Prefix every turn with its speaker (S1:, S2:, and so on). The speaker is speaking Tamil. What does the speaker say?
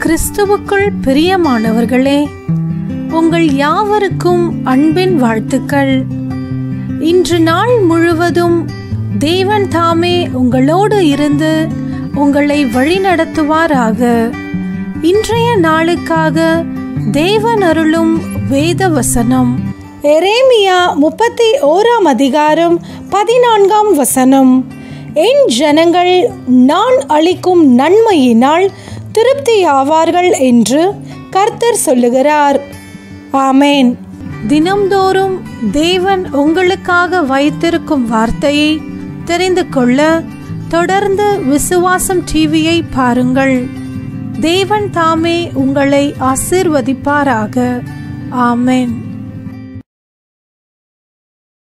S1: கிறிஸ்துவுக்குள் பிரியமானவர்களே உங்கள் யாவருக்கும் அன்பின் வாழ்த்துக்கள் இன்று நாள் முழுவதும் தேவன் தாமே உங்களோடு இருந்து உங்களை வழிநடத்துவாராக இன்றைய நாளுக்காக தேவன் அருளும் வேத வசனம் எரேமியா முப்பத்தி ஓராம் அதிகாரம் பதினான்காம் வசனம் என் ஜனங்கள் நான் அளிக்கும் நன்மையினால் திருப்தியாவார்கள் என்று கர்த்தர் சொல்லுகிறார் ஆமேன் தினம்தோறும் தேவன் உங்களுக்காக வைத்திருக்கும் வார்த்தையை தெரிந்து கொள்ள தொடர்ந்து விசுவாசம் டிவியை பாருங்கள் தேவன் தாமே உங்களை ஆசிர்வதிப்பாராக ஆமேன்